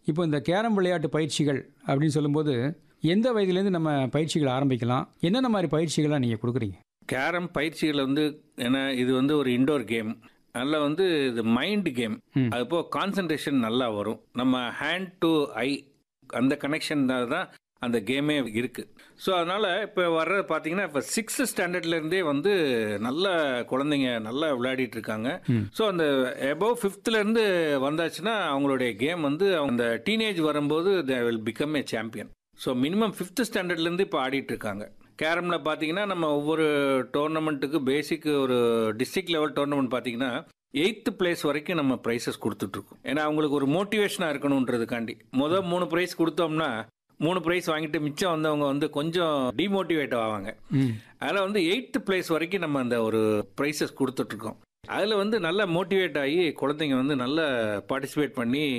இப்போ இந்த கேரம் விளையாட்டு பயிற்சிகள் அப்படின்னு சொல்லும்போது எந்த வயதுலேருந்து நம்ம பயிற்சிகள் ஆரம்பிக்கலாம் என்னென்ன மாதிரி பயிற்சிகள்லாம் நீங்கள் கொடுக்குறீங்க கேரம் பயிற்சிகள் வந்து ஏன்னா இது வந்து ஒரு இண்டோர் கேம் நல்லா வந்து இது மைண்ட் கேம் ம். அது போக கான்சன்ட்ரேஷன் நல்லா வரும் நம்ம ஹேண்ட் டு ஐ அந்த கனெக்ஷன் தான் அந்த கேமே இருக்கு ஸோ அதனால இப்போ வர்றது பார்த்தீங்கன்னா இப்போ சிக்ஸ்த் ஸ்டாண்டர்ட்லேருந்தே வந்து நல்ல குழந்தைங்க நல்லா விளையாடிட்டு இருக்காங்க ம். ஸோ அந்த எபோவ் ஃபிஃப்த்லேருந்து வந்தாச்சுன்னா அவங்களுடைய கேம் வந்து அந்த டீனேஜ் வரும்போது they will become a champion so minimum fifth ஸ்டாண்டர்ட்லேருந்து இப்போ ஆடிட்டு இருக்காங்க கேரமில் பார்த்தீங்கன்னா நம்ம ஒவ்வொரு டோர்னமெண்ட்டுக்கு பேசிக் ஒரு டிஸ்ட்ரிக்ட் லெவல் டோர்னமெண்ட் பார்த்தீங்கன்னா எயித்து பிளேஸ் வரைக்கும் நம்ம ப்ரைஸஸ் கொடுத்துட்ருக்கோம் ஏன்னா அவங்களுக்கு ஒரு மோட்டிவேஷனாக இருக்கணுன்றதுக்காண்டி முதல் மூணு ப்ரைஸ் கொடுத்தோம்னா மூணு ப்ரைஸ் வாங்கிட்டு மிச்சம் வந்தவங்க வந்து கொஞ்சம் டிமோட்டிவேட் ஆவாங்க ம் அதில் வந்து எயித்து பிளேஸ் வரைக்கும் நம்ம அந்த ஒரு ப்ரைஸஸ் கொடுத்துட்ருக்கோம் அதில் வந்து நல்லா மோட்டிவேட் ஆகி குழந்தைங்க வந்து நல்லா பார்ட்டிசிபேட் பண்ணி